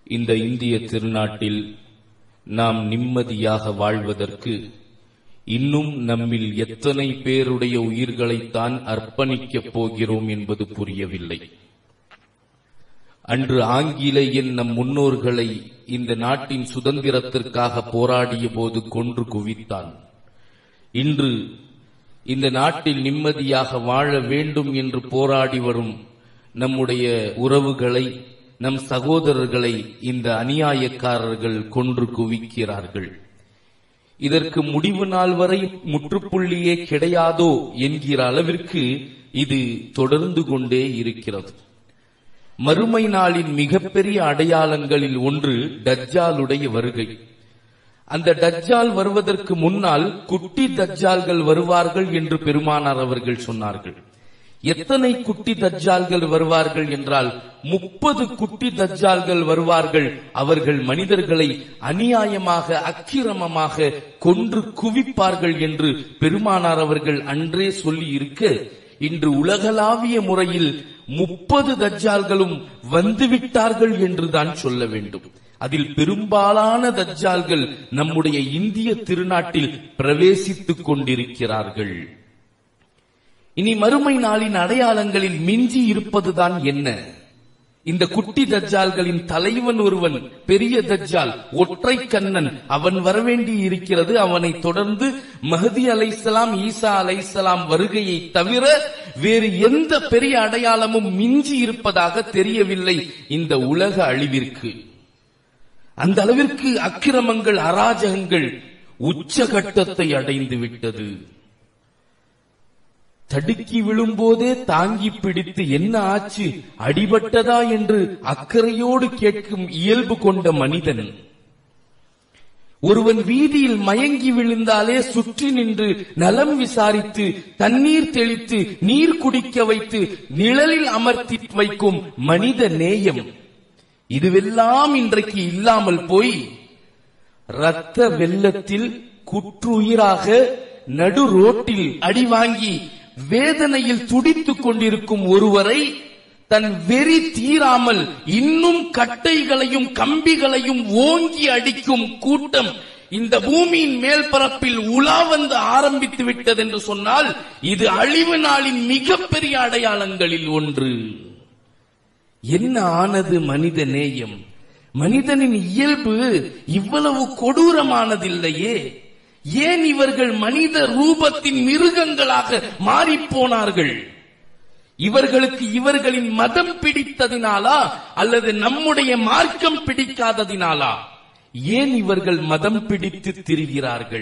இந்த இந்திய திருநாட்டில் நாம் நிம்மதியாக வாழ்வதற்கு இன்னும் நம்மில் எத்தனை பேருடைய உயிர்களைத்தான் அர்ப்பணிக்கப் போகிறோம் என்பது புரியவில்லை அன்று ஆங்கிலேயன் நம் முன்னோர்களை இந்த நாட்டின் சுதந்திரத்திற்காக போராடிய போது கொன்று குவித்தான் இன்று இந்த நாட்டில் நிம்மதியாக வாழ வேண்டும் என்று போராடி வரும் நம்முடைய உறவுகளை நம் சகோதரர்களை இந்த அநியாயக்காரர்கள் கொன்று குவிக்கிறார்கள் இதற்கு முடிவு நாள் வரை முற்றுப்புள்ளியே கிடையாதோ என்கிற அளவிற்கு இது தொடர்ந்து கொண்டே இருக்கிறது மறுமை நாளின் மிகப்பெரிய அடையாளங்களில் ஒன்று டஜ்ஜாலுடைய வருகை அந்த டஜ்ஜால் வருவதற்கு முன்னால் குட்டி தஜ்ஜால்கள் வருவார்கள் என்று பெருமானார் அவர்கள் சொன்னார்கள் எத்தனை குட்டி தஜ்ஜால்கள் வருவார்கள் என்றால் முப்பது குட்டி தஜ்ஜால்கள் வருவார்கள் அவர்கள் மனிதர்களை அநியாயமாக அக்கிரமமாக கொன்று குவிப்பார்கள் என்று பெருமானார் அவர்கள் அன்றே சொல்லி இருக்க இன்று உலகளாவிய முறையில் முப்பது தஜ்ஜால்களும் வந்துவிட்டார்கள் என்றுதான் சொல்ல வேண்டும் அதில் பெரும்பாலான தஜ்ஜால்கள் நம்முடைய இந்திய திருநாட்டில் பிரவேசித்துக் கொண்டிருக்கிறார்கள் இனி மறுமை நாளின் அடையாளங்களில் மிஞ்சி இருப்பதுதான் என்ன இந்த குட்டி தஜ்ஜால்களின் தலைவன் ஒருவன் பெரிய தஜ்ஜால் ஒற்றை கண்ணன் அவன் வரவேண்டி இருக்கிறது அவனை தொடர்ந்து மஹதி அலைசலாம் ஈசா அலைசலாம் வருகையை தவிர வேறு எந்த பெரிய அடையாளமும் மிஞ்சி இருப்பதாக தெரியவில்லை இந்த உலக அழிவிற்கு அந்த அளவிற்கு அக்கிரமங்கள் அராஜகங்கள் உச்சகட்டத்தை அடைந்து விட்டது தடுக்கி விழும்போதே தாங்கி பிடித்து என்ன ஆச்சு அடிபட்டதா என்று அக்கறையோடு கேட்கும் இயல்பு கொண்ட மனிதன் ஒருவன் வீதியில் மயங்கி விழுந்தாலே சுற்றி நின்று நலம் விசாரித்து தண்ணீர் தெளித்து நீர் குடிக்க வைத்து நிழலில் அமர்த்தி வைக்கும் மனித நேயம் இதுவெல்லாம் இன்றைக்கு இல்லாமல் போய் ரத்த வெள்ளத்தில் குற்றுயிராக நடு ரோட்டில் அடி வாங்கி வேதனையில் துடித்துக் கொண்டிருக்கும் ஒருவரை தன் வெறி தீராமல் இன்னும் கட்டைகளையும் கம்பிகளையும் ஓங்கி அடிக்கும் கூட்டம் இந்த பூமியின் மேல் பரப்பில் உலா வந்து ஆரம்பித்து விட்டது என்று சொன்னால் இது அழிவு நாளின் மிகப்பெரிய அடையாளங்களில் ஒன்று என்ன ஆனது மனித நேயம் மனிதனின் இயல்பு இவ்வளவு கொடூரமானதில்லையே ஏன் இவர்கள் மனித ரூபத்தின் மிருகங்களாக மாறிப்போனார்கள் இவர்களுக்கு இவர்களின் மதம் பிடித்ததினாலா அல்லது நம்முடைய மார்க்கம் பிடிக்காததினாலா ஏன் இவர்கள் மதம் பிடித்து திரிகிறார்கள்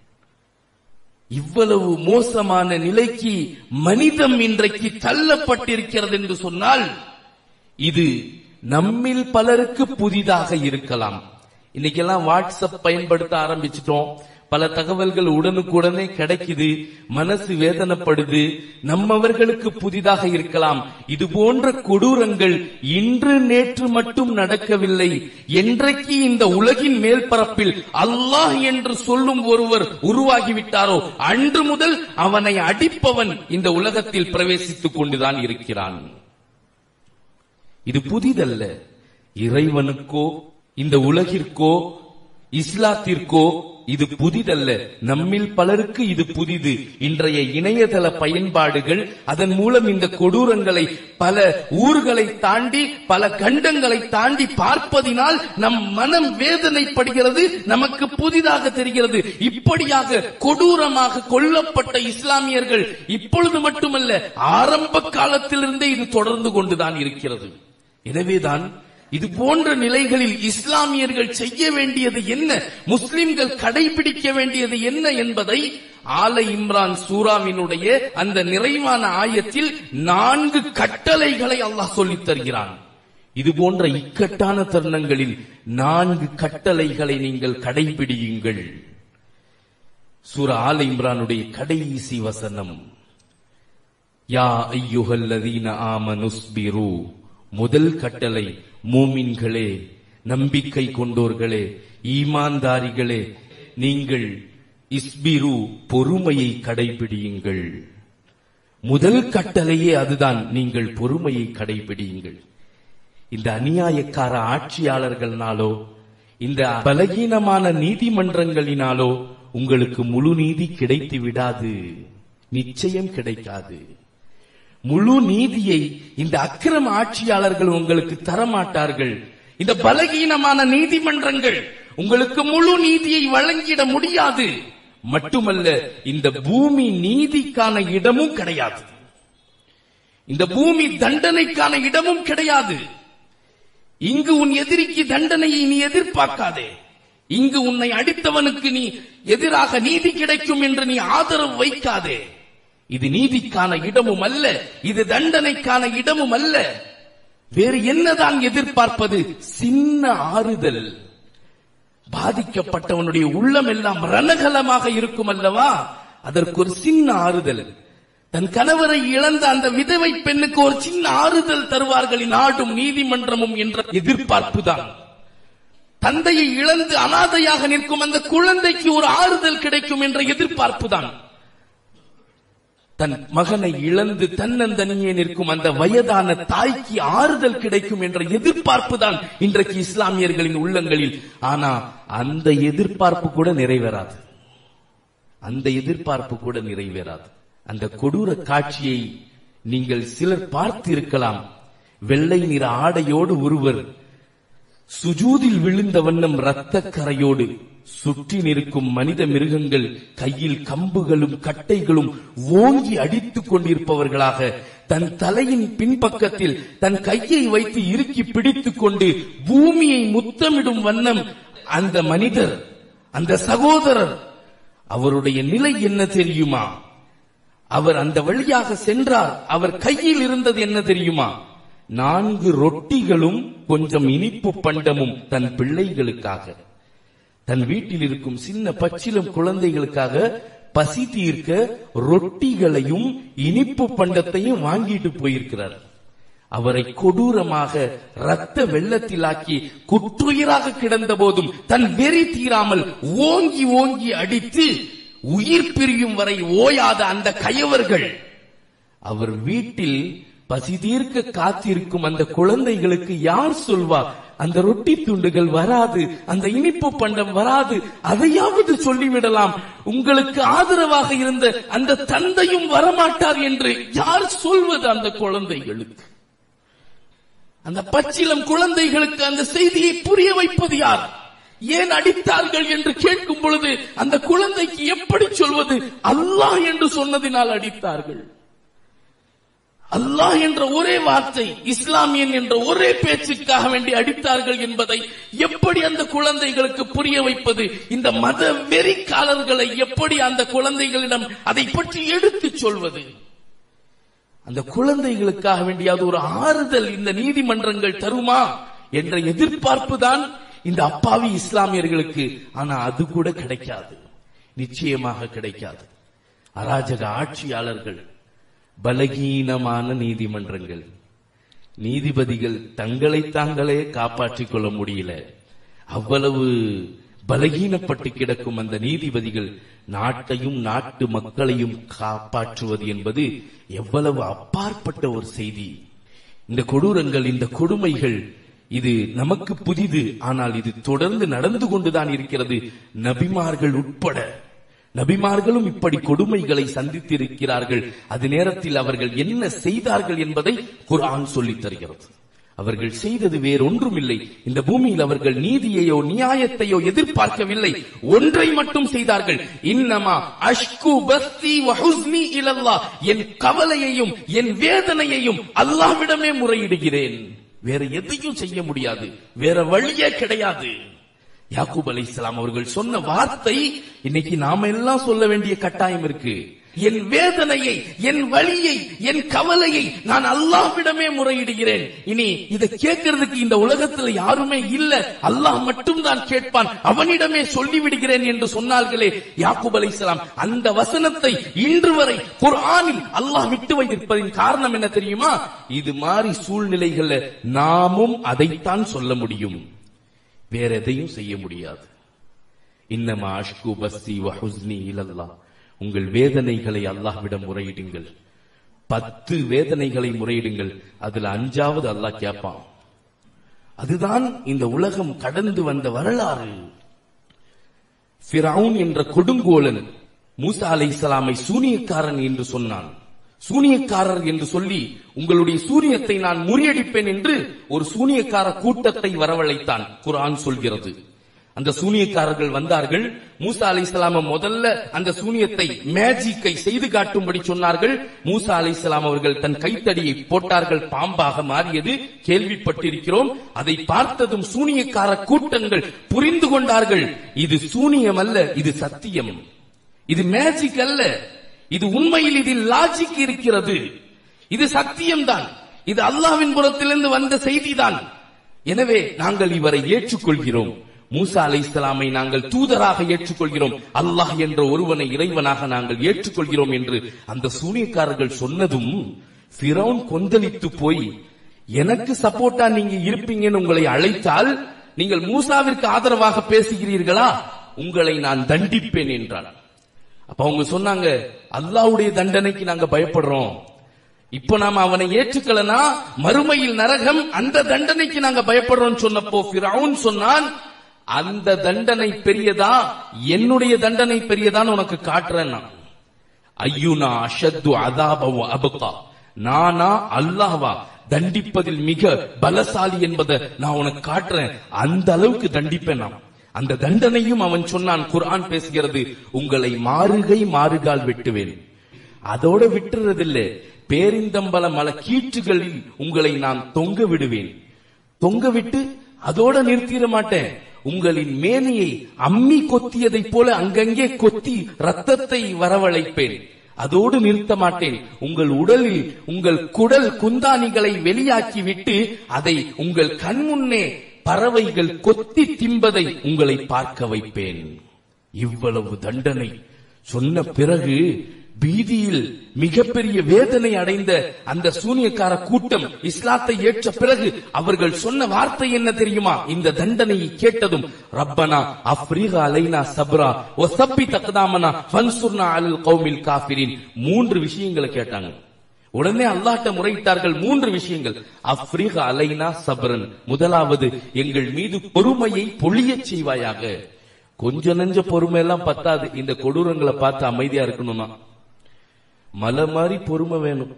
இவ்வளவு மோசமான நிலைக்கு மனிதம் இன்றைக்கு தள்ளப்பட்டிருக்கிறது என்று சொன்னால் இது நம்மில் பலருக்கு புதிதாக இருக்கலாம் இன்னைக்கெல்லாம் வாட்ஸ்அப் பயன்படுத்த ஆரம்பிச்சிட்டோம் பல தகவல்கள் உடனுக்குடனே கிடைக்குது மனசு வேதனைப்படுது நம்மவர்களுக்கு புதிதாக இருக்கலாம் இது போன்ற கொடூரங்கள் இன்று நேற்று மட்டும் நடக்கவில்லை என்றைக்கு இந்த உலகின் மேல்பரப்பில் அல்லாஹ் என்று சொல்லும் ஒருவர் உருவாகிவிட்டாரோ அன்று முதல் அவனை அடிப்பவன் இந்த உலகத்தில் பிரவேசித்துக் கொண்டுதான் இருக்கிறான் இது புதிதல்ல இறைவனுக்கோ இந்த உலகிற்கோ இஸ்லாத்திற்கோ இது புதிதல்ல நம்மில் பலருக்கு இது புதிது இன்றைய இணையதள பயன்பாடுகள் அதன் மூலம் இந்த கொடூரங்களை பல ஊர்களை தாண்டி பல கண்டங்களை தாண்டி பார்ப்பதினால் நம் மனம் வேதனைப்படுகிறது நமக்கு புதிதாக தெரிகிறது இப்படியாக கொடூரமாக கொல்லப்பட்ட இஸ்லாமியர்கள் இப்பொழுது மட்டுமல்ல ஆரம்ப காலத்திலிருந்தே இது தொடர்ந்து கொண்டுதான் இருக்கிறது எனவேதான் இது போன்ற நிலைகளில் இஸ்லாமியர்கள் செய்ய வேண்டியது என்ன முஸ்லிம்கள் கடைபிடிக்க வேண்டியது என்ன என்பதை ஆல இம்ரான் சூராவினுடைய அந்த நிறைவான ஆயத்தில் நான்கு கட்டளைகளை அல்லாஹ் சொல்லித் தருகிறான் இது போன்ற இக்கட்டான தருணங்களில் நான்கு கட்டளைகளை நீங்கள் கடைபிடியுங்கள் சூரா ஆல இம்ரானுடைய கடைசி வசனம் யா ஐயுகல்லதீன ஆமனுஸ்பிரு முதல் கட்டளை மூமின்களே நம்பிக்கை கொண்டோர்களே ஈமான்தாரிகளே நீங்கள் இஸ்பிரு பொறுமையை கடைபிடியுங்கள் முதல் கட்டளையே அதுதான் நீங்கள் பொறுமையை கடைபிடியுங்கள் இந்த அநியாயக்கார ஆட்சியாளர்கள்னாலோ இந்த பலகீனமான நீதிமன்றங்களினாலோ உங்களுக்கு முழு நீதி கிடைத்து விடாது நிச்சயம் கிடைக்காது முழு நீதியை இந்த அக்கிரம ஆட்சியாளர்கள் உங்களுக்கு தரமாட்டார்கள் இந்த பலகீனமான நீதிமன்றங்கள் உங்களுக்கு முழு நீதியை வழங்கிட முடியாது மட்டுமல்ல இந்த பூமி நீதிக்கான இடமும் கிடையாது இந்த பூமி தண்டனைக்கான இடமும் கிடையாது இங்கு உன் எதிரிக்கு தண்டனையை நீ எதிர்பார்க்காதே இங்கு உன்னை அடித்தவனுக்கு நீ எதிராக நீதி கிடைக்கும் என்று நீ ஆதரவு வைக்காதே இது நீதிக்கான இடமும் அல்ல இது தண்டனைக்கான இடமும் அல்ல வேறு என்னதான் எதிர்பார்ப்பது சின்ன ஆறுதல் பாதிக்கப்பட்டவனுடைய உள்ளம் எல்லாம் ரணகலமாக இருக்கும் அல்லவா அதற்கு ஒரு சின்ன ஆறுதல் தன் கணவரை இழந்த அந்த விதவை பெண்ணுக்கு ஒரு சின்ன ஆறுதல் தருவார்கள் நாடும் நீதிமன்றமும் என்ற எதிர்பார்ப்பு தான் தந்தையை இழந்து அனாதையாக நிற்கும் அந்த குழந்தைக்கு ஒரு ஆறுதல் கிடைக்கும் என்ற எதிர்பார்ப்பு தான் தன் மகனை இழந்து தன்னந்தனியே நிற்கும் அந்த வயதான தாய்க்கு ஆறுதல் கிடைக்கும் என்ற எதிர்பார்ப்பு தான் இன்றைக்கு இஸ்லாமியர்களின் உள்ளங்களில் ஆனா அந்த எதிர்பார்ப்பு கூட நிறைவேறாது அந்த எதிர்பார்ப்பு கூட நிறைவேறாது அந்த கொடூர காட்சியை நீங்கள் சிலர் பார்த்து இருக்கலாம் வெள்ளை நிற ஆடையோடு ஒருவர் சுஜூதில் விழுந்த வண்ணம் இரத்த கரையோடு சுற்றி நிற்கும் மனித மிருகங்கள் கையில் கம்புகளும் கட்டைகளும் ஓங்கி அடித்துக் கொண்டிருப்பவர்களாக தன் தலையின் பின்பக்கத்தில் தன் கையை வைத்து இறுக்கி பிடித்துக் கொண்டு பூமியை முத்தமிடும் வண்ணம் அந்த மனிதர் அந்த சகோதரர் அவருடைய நிலை என்ன தெரியுமா அவர் அந்த வழியாக சென்றார் அவர் கையில் இருந்தது என்ன தெரியுமா நான்கு ரொட்டிகளும் கொஞ்சம் இனிப்பு பண்டமும் தன் பிள்ளைகளுக்காக தன் வீட்டில் இருக்கும் சின்ன பச்சிலம் குழந்தைகளுக்காக பசி தீர்க்க ரொட்டிகளையும் இனிப்பு பண்டத்தையும் வாங்கிட்டு போயிருக்கிறார் அவரை கொடூரமாக ரத்த வெள்ளத்திலாக்கி குற்றுயிராக கிடந்த போதும் தன் வெறி தீராமல் ஓங்கி ஓங்கி அடித்து உயிர் பிரியும் வரை ஓயாத அந்த கயவர்கள் அவர் வீட்டில் பசி தீர்க்க காத்திருக்கும் அந்த குழந்தைகளுக்கு யார் சொல்வா அந்த ரொட்டி துண்டுகள் வராது அந்த இனிப்பு பண்டம் வராது அதையாவது சொல்லிவிடலாம் உங்களுக்கு ஆதரவாக இருந்த அந்த தந்தையும் வரமாட்டார் என்று யார் சொல்வது அந்த குழந்தைகளுக்கு அந்த பச்சிலம் குழந்தைகளுக்கு அந்த செய்தியை புரிய வைப்பது யார் ஏன் அடித்தார்கள் என்று கேட்கும் பொழுது அந்த குழந்தைக்கு எப்படி சொல்வது அல்லாஹ் என்று சொன்னதினால் அடித்தார்கள் அல்லாஹ் என்ற ஒரே வார்த்தை இஸ்லாமியன் என்ற ஒரே பேச்சுக்காக வேண்டி அடித்தார்கள் என்பதை எப்படி அந்த குழந்தைகளுக்கு புரிய வைப்பது இந்த மத வெறிக்காரர்களை எப்படி அந்த குழந்தைகளிடம் அதை பற்றி எடுத்துச் சொல்வது அந்த குழந்தைகளுக்காக வேண்டியாவது ஒரு ஆறுதல் இந்த நீதிமன்றங்கள் தருமா என்ற எதிர்பார்ப்பு தான் இந்த அப்பாவி இஸ்லாமியர்களுக்கு ஆனா அது கூட கிடைக்காது நிச்சயமாக கிடைக்காது அராஜக ஆட்சியாளர்கள் பலகீனமான நீதிமன்றங்கள் நீதிபதிகள் தங்களை தாங்களே காப்பாற்றிக் கொள்ள முடியல அவ்வளவு பலகீனப்பட்டு கிடக்கும் அந்த நீதிபதிகள் நாட்டையும் நாட்டு மக்களையும் காப்பாற்றுவது என்பது எவ்வளவு அப்பாற்பட்ட ஒரு செய்தி இந்த கொடூரங்கள் இந்த கொடுமைகள் இது நமக்கு புதிது ஆனால் இது தொடர்ந்து நடந்து கொண்டுதான் இருக்கிறது நபிமார்கள் உட்பட நபிமார்களும் இப்படி கொடுமைகளை சந்தித்திருக்கிறார்கள் அது நேரத்தில் அவர்கள் என்ன செய்தார்கள் என்பதை குர்ஆன் சொல்லித் தருகிறது அவர்கள் செய்தது வேறொன்றுமில்லை இந்த பூமியில் அவர்கள் நீதியையோ நியாயத்தையோ எதிர்பார்க்கவில்லை ஒன்றை மட்டும் செய்தார்கள் இன்னமா அஷ்கு பஸ்தி வஹுஸ்னி இலல்லாஹ் என் கவலையையும் என் வேதனையையும் அல்லாஹ்விடமே முறையிடுகிறேன் வேற எதையும் செய்ய முடியாது வேற வழியே கிடையாது யாக்கூப் அலை அவர்கள் சொன்ன வார்த்தை இன்னைக்கு நாம எல்லாம் சொல்ல வேண்டிய கட்டாயம் இருக்கு என் வேதனையை என் வழியை என் கவலையை நான் அல்லாஹ்விடமே முறையிடுகிறேன் இனி இதை கேட்கறதுக்கு இந்த உலகத்துல யாருமே இல்ல அல்லாஹ் மட்டும் தான் கேட்பான் அவனிடமே சொல்லிவிடுகிறேன் என்று சொன்னார்களே யாக்கூப் அலை அந்த வசனத்தை இன்று வரை குர்ஆனில் அல்லாஹ் விட்டு வைத்திருப்பதின் காரணம் என்ன தெரியுமா இது மாதிரி சூழ்நிலைகள்ல நாமும் அதைத்தான் சொல்ல முடியும் வேற எதையும் செய்ய முடியாது இன்னமா அஷ்கு பஸ்தி வஹுஸ்னி இலல்லாஹ் உங்கள் வேதனைகளை அல்லாஹ்விடம் முறையிடுங்கள் பத்து வேதனைகளை முறையிடுங்கள் அதுல அஞ்சாவது அல்லாஹ் கேட்பான் அதுதான் இந்த உலகம் கடந்து வந்த வரலாறு ஃபிரவுன் என்ற கொடுங்கோலன் மூசா அலைஹிஸ்ஸலாமை சூனியக்காரன் என்று சொன்னான் சூனியக்காரர் என்று சொல்லி உங்களுடைய சூனியத்தை நான் முறியடிப்பேன் என்று ஒரு சூனியக்கார கூட்டத்தை வரவழைத்தான் குர்ஆன் சொல்கிறது அந்த சூனியக்காரர்கள் வந்தார்கள் மூசா அலைஹிஸ்ஸலாம முதல்ல அந்த சூனியத்தை மேஜிக்கை செய்து காட்டும்படி சொன்னார்கள் மூசா அலைஹிஸ்ஸலாம் அவர்கள் தன் கைத்தடியை போட்டார்கள் பாம்பாக மாறியது கேள்விப்பட்டிருக்கிறோம் அதை பார்த்ததும் சூனியக்கார கூட்டங்கள் புரிந்து கொண்டார்கள் இது சூனியம் அல்ல இது சத்தியம் இது மேஜிக் அல்ல இது உண்மையில் இதில் லாஜிக் இருக்கிறது இது சத்தியம்தான் இது அல்லாஹ்வின் புறத்திலிருந்து வந்த செய்திதான் எனவே நாங்கள் இவரை ஏற்றுக்கொள்கிறோம் மூசா அலைஹிஸ்ஸலாமை நாங்கள் தூதராக ஏற்றுக்கொள்கிறோம் அல்லாஹ் என்ற ஒருவனை இறைவனாக நாங்கள் ஏற்றுக்கொள்கிறோம் என்று அந்த சூனியக்காரர்கள் சொன்னதும் ஃபிரௌன் கொந்தளித்து போய் எனக்கு சப்போர்ட்டா நீங்க இருப்பீங்கன்னு உங்களை அழைத்தால் நீங்கள் மூசாவிற்கு ஆதரவாக பேசுகிறீர்களா உங்களை நான் தண்டிப்பேன் என்றான் அப்ப அவங்க சொன்னாங்க அல்லாஹ்வுடைய தண்டனைக்கு நாங்க பயப்படுறோம் இப்ப நாம அவனை ஏற்றுக்கலனா மறுமையில் நரகம் அந்த தண்டனைக்கு நாங்க பயப்படுறோம் சொன்னப்போ ஃபிரௌன் சொன்னான் அந்த தண்டனை பெரியதா என்னுடைய தண்டனை பெரியதான்னு உனக்கு காட்டுறேன் நான் ஐயுனா அஷத்து அதாபவ அபகா நானா அல்லாஹ்வா தண்டிப்பதில் மிக பலசாலி என்பதை நான் உனக்கு காட்டுறேன் அந்த அளவுக்கு தண்டிப்பேன் நான் அந்த தண்டனையும் அவன் சொன்னான் குர்ஆன் பேசுகிறது உங்களை மாறுகை மாறுகால் வெட்டுவேன் அதோட விட்டுறதில்ல பேரிந்தம்பல மல கீற்றுகளில் உங்களை நான் தொங்க விடுவேன் தொங்க விட்டு அதோட நிறுத்திட மாட்டேன் உங்களின் மேனியை அம்மி கொத்தியதைப் போல அங்கங்கே கொத்தி ரத்தத்தை வரவழைப்பேன் அதோடு நிறுத்த மாட்டேன் உங்கள் உடலில் உங்கள் குடல் குந்தானிகளை வெளியாக்கி விட்டு அதை உங்கள் கண்முன்னே பறவைகள் கொத்தி திம்பதை உங்களை பார்க்க வைப்பேன் இவ்வளவு தண்டனை சொன்ன பிறகு பீதியில் மிகப்பெரிய வேதனை அடைந்த அந்த சூனியக்கார கூட்டம் இஸ்லாத்தை ஏற்ற பிறகு அவர்கள் சொன்ன வார்த்தை என்ன தெரியுமா இந்த தண்டனையை கேட்டதும் ரப்பனா அஃப்ரீக அலைனா சப்ரா ஒ சப்பி தக்தாமனா ஃபன்சுர்னா அலல் கௌமில் காஃபிரின் மூன்று விஷயங்களை கேட்டாங்க உடனே அல்லாஹ்ட்ட முறையிட்டார்கள் மூன்று விஷயங்கள் அஃப்ரீக அலைனா சப்ரன் முதலாவது எங்கள் மீது பொறுமையை பொழியச் செய்வாயாக கொஞ்ச நெஞ்ச பொறுமை எல்லாம் பத்தாது இந்த கொடூரங்களை பார்த்து அமைதியா இருக்கணும்னா மலை மாதிரி பொறுமை வேணும்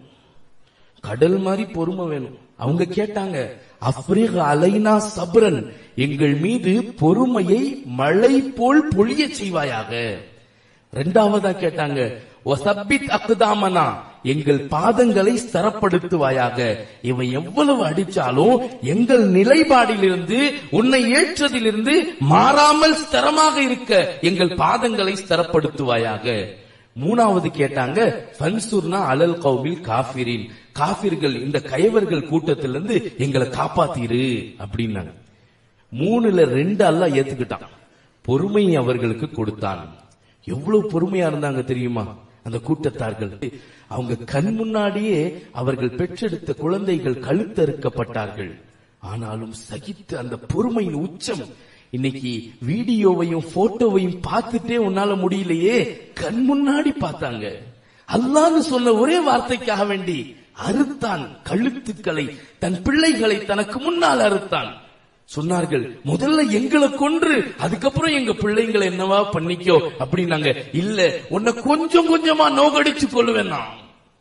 கடல் மாதிரி பொறுமை வேணும் அவங்க கேட்டாங்க அப்ரீக அலைனா சப்ரன் எங்கள் மீது பொறுமையை மழை போல் பொழிய செய்வாயாக ரெண்டாவதா கேட்டாங்க ஒசப்பித் அக்குதாமனா எங்கள் பாதங்களை ஸ்தரப்படுத்துவாயாக இவன் எவ்வளவு அடிச்சாலும் எங்கள் நிலைப்பாடிலிருந்து உன்னை ஏற்றதிலிருந்து மாறாமல் ஸ்திரமாக இருக்க எங்கள் பாதங்களை ஸ்தரப்படுத்துவாயாக மூணாவது கேட்டாங்க ஃபன்சூர்னா அலல் கௌமில் காஃபிரின் காஃபிர்கள் இந்த கயவர்கள் கூட்டத்திலிருந்து எங்களை காப்பாத்திரு அப்படின்னாங்க மூணுல ரெண்டு அல்லாஹ் ஏத்துக்கிட்டான் பொறுமையை அவர்களுக்கு கொடுத்தான் எவ்வளவு பொறுமையா இருந்தாங்க தெரியுமா அந்த கூட்டத்தார்கள் அவங்க கண் முன்னாடியே அவர்கள் பெற்றெடுத்த குழந்தைகள் கழுத்தறுக்கப்பட்டார்கள் ஆனாலும் சகித்து அந்த பொறுமையின் உச்சம் இன்னைக்கு வீடியோவையும் போட்டோவையும் பார்த்துட்டே உன்னால முடியலையே கண் முன்னாடி பார்த்தாங்க அல்லான்னு சொன்ன ஒரே வார்த்தைக்காக வேண்டி அறுத்தான் கழுத்துக்களை தன் பிள்ளைகளை தனக்கு முன்னால் அறுத்தான் சொன்னார்கள் முதல்ல எங்களை கொன்று அதுக்கப்புறம் எங்க பிள்ளைங்களை என்னவா பண்ணிக்கோ அப்படின்னாங்க இல்ல உன்னை கொஞ்சம் கொஞ்சமா நோகடிச்சு கொள்ளுவேன் நான்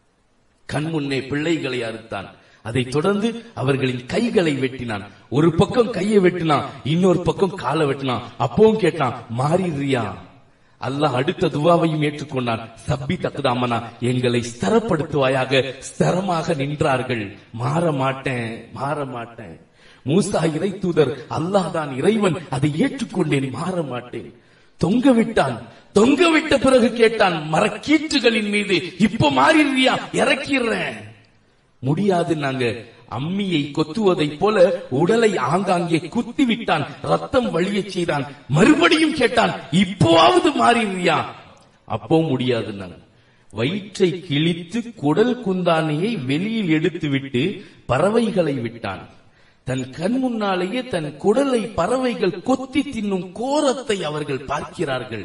கண் முன்னே பிள்ளைகளை அறுத்தான் அதைத் தொடர்ந்து அவர்களின் கைகளை வெட்டினான் ஒரு பக்கம் கையை வெட்டினான் இன்னொரு பக்கம் காலை வெட்டினான் அப்பவும் கேட்டான் மாறிடுறியா அல்லாஹ் அடுத்த துவாவையும் ஏற்றுக்கொண்டான் சப்பி தக்குதாமனா எங்களை ஸ்தரப்படுத்துவாயாக ஸ்தரமாக நின்றார்கள் மாற மாட்டேன் மாற மாட்டேன் மூசா இறை தூதர் அல்லாஹ் தான் இறைவன் அதை ஏற்றுக்கொண்டேன் மாற மாட்டேன் தொங்க விட்டான் தொங்க விட்ட பிறகு கேட்டான் மரக்கீற்றுகளின் மீது இப்ப மாறிடுறியா இறக்கிடுறேன் முடியாது நாங்க அம்மியை கொத்துவதைப் போல உடலை ஆங்காங்கே குத்தி விட்டான் ரத்தம் வழியச் செய்தான் மறுபடியும் கேட்டான் இப்போவாவது மாறிடுறியா அப்போ முடியாது நாங்க வயிற்றை கிழித்து குடல் குந்தானியை வெளியில் எடுத்துவிட்டு பறவைகளை விட்டான் தன் கண் முன்னாலேயே தன் குடலை பறவைகள் கொத்தி தின்னும் கோரத்தை அவர்கள் பார்க்கிறார்கள்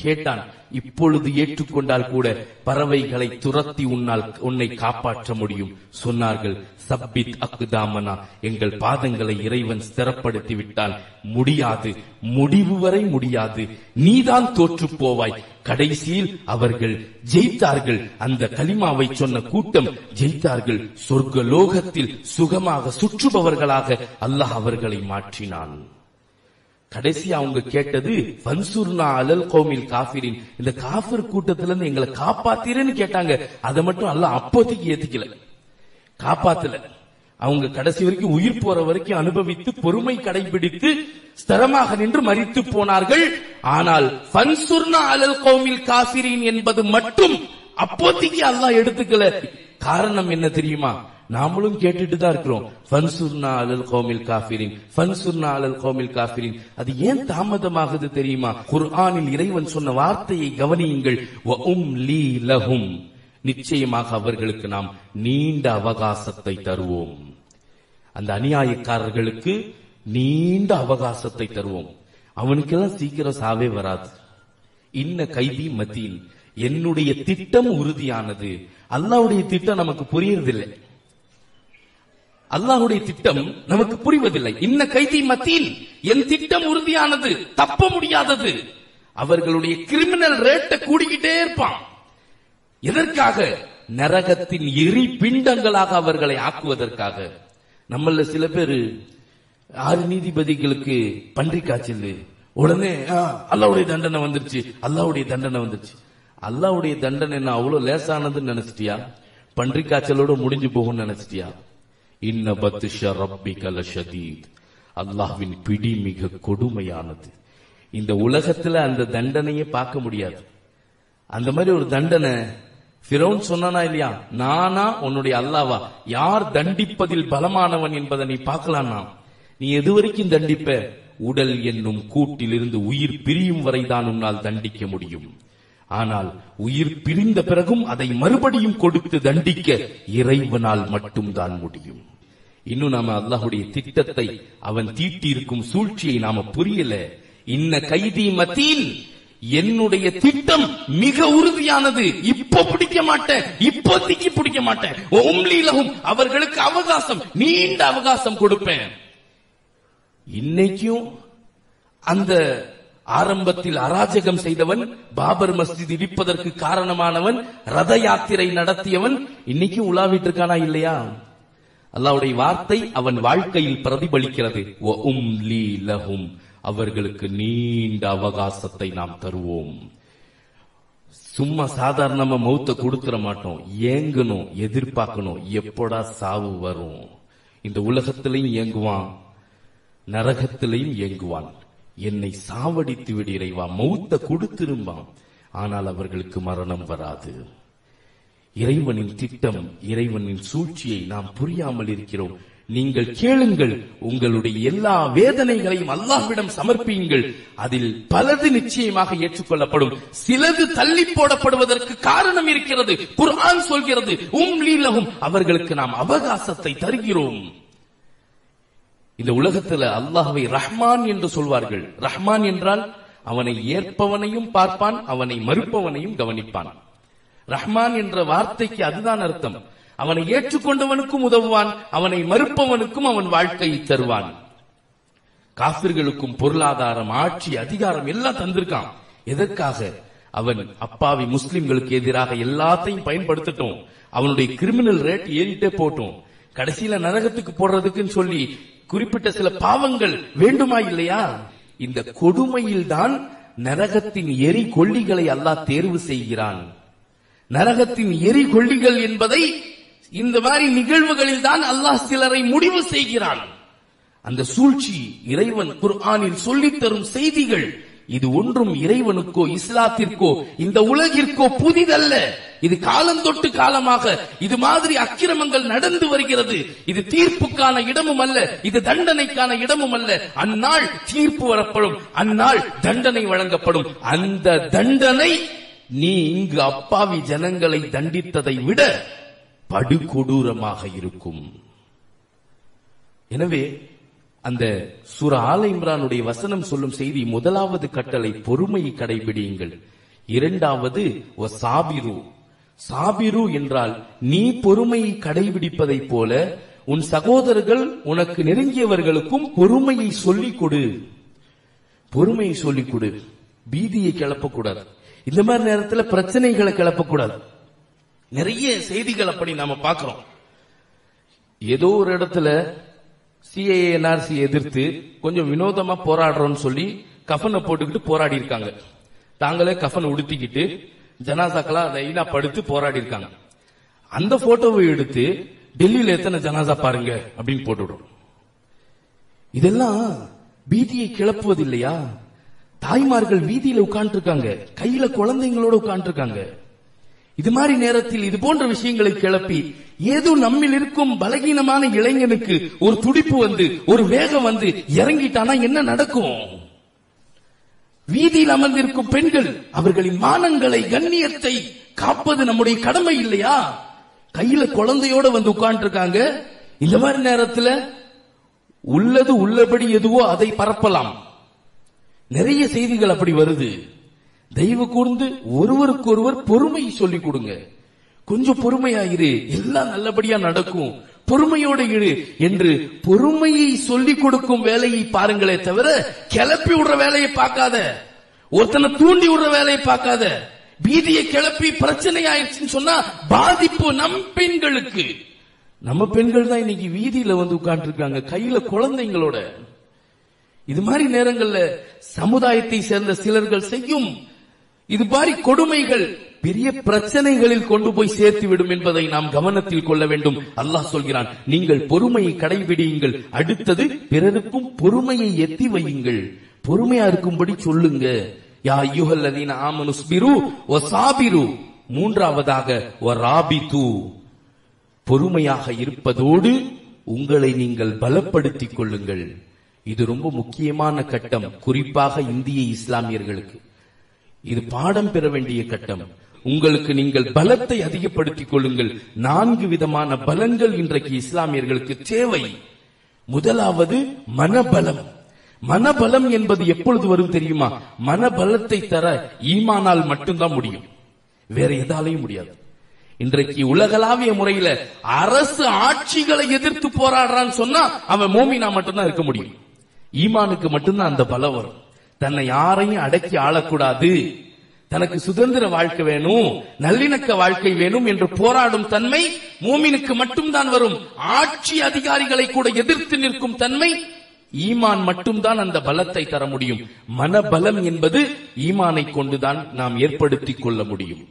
கேட்டான் இப்பொழுது ஏற்றுக்கொண்டால் கூட பறவைகளை துரத்தி உன்னால் உன்னை காப்பாற்ற முடியும் சொன்னார்கள் சப்பித் அக்குதாமனா எங்கள் பாதங்களை இறைவன் ஸ்திரப்படுத்தி விட்டால் முடியாது முடிவு வரை முடியாது நீதான் தோற்று போவாய் கடைசியில் அவர்கள் ஜெயித்தார்கள் அந்த கலிமாவை சொன்ன கூட்டம் ஜெயித்தார்கள் சொர்க்க லோகத்தில் சுகமாக சுற்றுபவர்களாக அல்லாஹ் அவர்களை மாற்றினான் கடைசி அவங்க கேட்டது பன்சூர்னா அலல் கோமில் காபிரின் இந்த காஃபிர் கூட்டத்துல இருந்து எங்களை காப்பாத்தீரன்னு கேட்டாங்க அதை மட்டும் அல்ல அப்போதைக்கு ஏத்துக்கல காப்பாத்தல அவங்க கடைசி வரைக்கும் உயிர் போற வரைக்கும் அனுபவித்து பொறுமை கடைபிடித்து ஸ்திரமாக நின்று மறித்து போனார்கள் ஆனால் பன்சுர்னா அலல் கோமில் காபிரின் என்பது மட்டும் அப்போதைக்கு அல்லாஹ் எடுத்துக்கல காரணம் என்ன தெரியுமா நாமளும் கேட்டுட்டு தான் இருக்கிறோம் ஃபன்சுர்னா அலல் கோமில் காஃபிரின் ஃபன்சுர்னா அலல் கோமில் காஃபிரின் அது ஏன் தாமதமாகுது தெரியுமா குர்ஆனில் இறைவன் சொன்ன வார்த்தையை கவனியுங்கள் வ உம்லி லஹும் நிச்சயமாக அவர்களுக்கு நாம் நீண்ட அவகாசத்தை தருவோம் அந்த அநியாயக்காரர்களுக்கு நீண்ட அவகாசத்தை தருவோம் அவனுக்கெல்லாம் சீக்கிரம் சாவே வராது இன்ன கைதி மத்தியில் என்னுடைய திட்டம் உறுதியானது அல்லாவுடைய திட்டம் நமக்கு புரியறதில்லை அல்லாஹுடைய திட்டம் நமக்கு புரிவதில்லை இன்ன கைதி மத்தியில் என் திட்டம் உறுதியானது தப்ப முடியாதது அவர்களுடைய கிரிமினல் ரேட்டை கூடிக்கிட்டே இருப்பான் எதற்காக நரகத்தின் எரி பிண்டங்களாக அவர்களை ஆக்குவதற்காக நம்மள சில பேரு ஆறு நீதிபதிகளுக்கு பன்றி காய்ச்சல் உடனே ஆ, அல்லாவுடைய தண்டனை வந்துருச்சு அல்லாவுடைய தண்டனை வந்துருச்சு அல்லாவுடைய தண்டனை என்ன அவ்வளவு லேசானதுன்னு நினைச்சிட்டியா பன்றி காய்ச்சலோட முடிஞ்சு போகும்னு நினைச்சிட்டியா இன்ன பத்துஷ ரப்பிக லஷதீத் அல்லாஹ்வின் பிடி மிக கொடுமையானது இந்த உலகத்துல அந்த தண்டனையை பார்க்க முடியாது அந்த மாதிரி ஒரு தண்டனை ஃபிரௌன் சொன்னானா இல்லையா நானா உன்னுடைய அல்லாவா யார் தண்டிப்பதில் பலமானவன் என்பதை நீ பார்க்கலாம்னா நீ எது வரைக்கும் தண்டிப்ப உடல் என்னும் கூட்டிலிருந்து உயிர் பிரியும் வரைதான் உன்னால் தண்டிக்க முடியும் ஆனால் உயிர் பிரிந்த பிறகும் அதை மறுபடியும் கொடுத்து தண்டிக்க இறைவனால் மட்டும்தான் முடியும் இன்னும் நாம அல்லாஹுடைய திட்டத்தை அவன் தீட்டி இருக்கும் சூழ்ச்சியை நாம புரியல இன்ன கைதி மத்தியில் என்னுடைய திட்டம் மிக உறுதியானது இப்போ பிடிக்க மாட்டேன் இப்போதைக்கு பிடிக்க மாட்டேன் உம்லீலகும் அவர்களுக்கு அவகாசம் நீண்ட அவகாசம் கொடுப்பேன் இன்னைக்கும் அந்த ஆரம்பத்தில் அராஜகம் செய்தவன் பாபர் மஸ்ஜித் இடிப்பதற்கு காரணமானவன் ரத யாத்திரை நடத்தியவன் இன்னைக்கும் உலாவிட்டு இருக்கானா இல்லையா அல்லாவுடைய வார்த்தை அவன் வாழ்க்கையில் பிரதிபலிக்கிறது "வ உம்லி லஹும்." அவர்களுக்கு நீண்ட அவகாசத்தை நாம் தருவோம் சும்மா சாதாரணமா மௌத்த கொடுத்துட மாட்டோம் ஏங்கணும் எதிர்பார்க்கணும் எப்படா சாவு வரும் இந்த உலகத்திலையும் ஏங்குவான் நரகத்திலையும் ஏங்குவான் என்னை சாவடித்து விடு இறைவா மௌத்த கொடுத்திருப்பான் ஆனால் அவர்களுக்கு மரணம் வராது இறைவனின் திட்டம் இறைவனின் சூழ்ச்சியை நாம் புரியாமல் இருக்கிறோம் நீங்கள் கேளுங்கள் உங்களுடைய எல்லா வேதனைகளையும் அல்லாஹ்விடம் சமர்ப்பியுங்கள் அதில் பலது நிச்சயமாக ஏற்றுக்கொள்ளப்படும் சிலது தள்ளி போடப்படுவதற்கு காரணம் இருக்கிறது குர்ஆன் சொல்கிறது உம்லீலகும் அவர்களுக்கு நாம் அவகாசத்தை தருகிறோம் இந்த உலகத்துல அல்லாஹ்வை ரஹ்மான் என்று சொல்வார்கள் ரஹ்மான் என்றால் அவனை ஏற்பவனையும் பார்ப்பான் அவனை மறுப்பவனையும் கவனிப்பான் ரஹ்மான் என்ற வார்த்தைக்கு அதுதான் அர்த்தம் அவனை ஏற்றுக்கொண்டவனுக்கும் உதவுவான் அவனை மறுப்பவனுக்கும் அவன் வாழ்க்கையை தருவான் காபிர்களுக்கும் பொருளாதாரம் ஆட்சி அதிகாரம் எல்லாம் தந்திருக்கான் எதற்காக அவன் அப்பாவி முஸ்லிம்களுக்கு எதிராக எல்லாத்தையும் பயன்படுத்தட்டும் அவனுடைய கிரிமினல் ரேட் ஏறிட்டே போட்டும் கடைசியில நரகத்துக்கு போடுறதுக்குன்னு சொல்லி குறிப்பிட்ட சில பாவங்கள் வேண்டுமா இல்லையா இந்த கொடுமையில் தான் நரகத்தின் எரி கொள்ளிகளை அல்லாஹ் தேர்வு செய்கிறான் நரகத்தின் எரி கொள்ளிகள் என்பதை இந்த மாதிரி நிகழ்வுகளில் தான் அல்லாஹ் சிலரை முடிவு செய்கிறான் அந்த சூழ்ச்சி இறைவன் குர்ஆனில் சொல்லித் தரும் செய்திகள் இது ஒன்றும் இறைவனுக்கோ இஸ்லாத்திற்கோ இந்த உலகிற்கோ புதிதல்ல இது காலந்தொட்டு காலமாக இது மாதிரி அக்கிரமங்கள் நடந்து வருகிறது இது தீர்ப்புக்கான இடமும் அல்ல இது தண்டனைக்கான இடமும் அல்ல அந்நாள் தீர்ப்பு வரப்படும் அந்நாள் தண்டனை வழங்கப்படும் அந்த தண்டனை நீ இங்கு அப்பாவி ஜனங்களை தண்டித்ததை விட படுகொடூரமாக இருக்கும் எனவே அந்த சூரா ஆல இம்ரானுடைய வசனம் சொல்லும் செய்தி முதலாவது கட்டளை பொறுமையை கடைபிடியுங்கள் இரண்டாவது ஒ சாபிரு சாபிரு என்றால் நீ பொறுமையை கடைபிடிப்பதைப் போல உன் சகோதரர்கள் உனக்கு நெருங்கியவர்களுக்கும் பொறுமையை சொல்லிக் கொடு பொறுமையை சொல்லிக் கொடு பீதியை கிளப்பக்கூடாது இந்த மாதிரி நேரத்துல பிரச்சனைகளை கிளப்பக்கூடாது நிறைய செய்திகள் அப்படி நாம பார்க்கிறோம் ஏதோ ஒரு இடத்துல சிஏஏ என்ஆர்சி எதிர்த்து கொஞ்சம் வினோதமா போராடுறோம்னு சொல்லி கஃனை போட்டுக்கிட்டு போராடி இருக்காங்க தாங்களே கஃன் உடுத்திக்கிட்டு ஜனாசாக்களா லைனா படுத்து போராடி இருக்காங்க அந்த போட்டோவை எடுத்து டெல்லியில எத்தனை ஜனாசா பாருங்க அப்படின்னு போட்டு விடுறோம் இதெல்லாம் பீதியை கிளப்புவது இல்லையா தாய்மார்கள் வீதியில உட்கார்ந்து இருக்காங்க கையில குழந்தைங்களோட உட்கார்ந்து இருக்காங்க இது மாதிரி நேரத்தில் இது போன்ற விஷயங்களை கிளப்பி ஏதோ நம்மில் இருக்கும் பலகீனமான இளைஞனுக்கு ஒரு துடிப்பு வந்து ஒரு வேகம் வந்து இறங்கிட்டானா என்ன நடக்கும் வீதியில் அமர்ந்திருக்கும் பெண்கள் அவர்களின் மானங்களை கண்ணியத்தை காப்பது நம்முடைய கடமை இல்லையா கையில குழந்தையோட வந்து உட்கார்ந்து இருக்காங்க இந்த மாதிரி நேரத்துல உள்ளது உள்ளபடி எதுவோ அதை பரப்பலாம் நிறைய செய்திகள் அப்படி வருது தெய்வ கூர்ந்து ஒருவருக்கு ஒருவர் பொறுமை சொல்லிக் கொடுங்க கொஞ்சம் பொறுமையாயிரு எல்லாம் நல்லபடியா நடக்கும் பொறுமையோட இரு என்று பொறுமையை சொல்லிக் கொடுக்கும் வேலையை பாருங்களே தவிர கிளப்பி விடுற வேலையை பார்க்காத ஒருத்தனை தூண்டி விடுற வேலையை பார்க்காத பீதியை கிளப்பி பிரச்சனை ஆயிடுச்சுன்னு சொன்னா பாதிப்பு நம் பெண்களுக்கு நம்ம பெண்கள் தான் இன்னைக்கு வீதியில வந்து உட்கார்ந்து இருக்காங்க கையில குழந்தைங்களோட இது மாதிரி நேரங்கள்ல சமுதாயத்தை சேர்ந்த சிலர்கள் செய்யும் இது மாதிரி கொடுமைகள் பெரிய பிரச்சனைகளில் கொண்டு போய் சேர்த்து விடும் என்பதை நாம் கவனத்தில் கொள்ள வேண்டும் அல்லாஹ் சொல்கிறான் நீங்கள் பொறுமையை கடைபிடியுங்கள் அடுத்தது பிறருக்கும் பொறுமையை எத்தி வையுங்கள் பொறுமையா இருக்கும்படி சொல்லுங்க யா யுகல்லதீன ஆமனுஸ்பிரு ஒ சாபிரு மூன்றாவதாக ஒ ராபிது பொறுமையாக இருப்பதோடு உங்களை நீங்கள் பலப்படுத்திக் கொள்ளுங்கள் இது ரொம்ப முக்கியமான கட்டம் குறிப்பாக இந்திய இஸ்லாமியர்களுக்கு இது பாடம் பெற வேண்டிய கட்டம் உங்களுக்கு நீங்கள் பலத்தை அதிகப்படுத்திக் கொள்ளுங்கள் நான்கு விதமான பலங்கள் இன்றைக்கு இஸ்லாமியர்களுக்கு தேவை முதலாவது மனபலம் மனபலம் என்பது எப்பொழுது வரும் தெரியுமா மனபலத்தை தர ஈமானால் மட்டும்தான் முடியும் வேற எதாலையும் முடியாது இன்றைக்கு உலகளாவிய முறையில அரசு ஆட்சிகளை எதிர்த்து போராடுறான்னு சொன்னா அவன் மோமினா மட்டும்தான் இருக்க முடியும் ஈமானுக்கு மட்டும்தான் அந்த பலம் வரும் தன்னை யாரையும் அடக்கி ஆளக்கூடாது தனக்கு சுதந்திர வாழ்க்கை வேணும் நல்லிணக்க வாழ்க்கை வேணும் என்று போராடும் தன்மை மூமினுக்கு மட்டும்தான் வரும் ஆட்சி அதிகாரிகளை கூட எதிர்த்து நிற்கும் தன்மை ஈமான் மட்டும்தான் அந்த பலத்தை தர முடியும் மனபலம் என்பது ஈமானை கொண்டுதான் நாம் ஏற்படுத்திக் கொள்ள முடியும்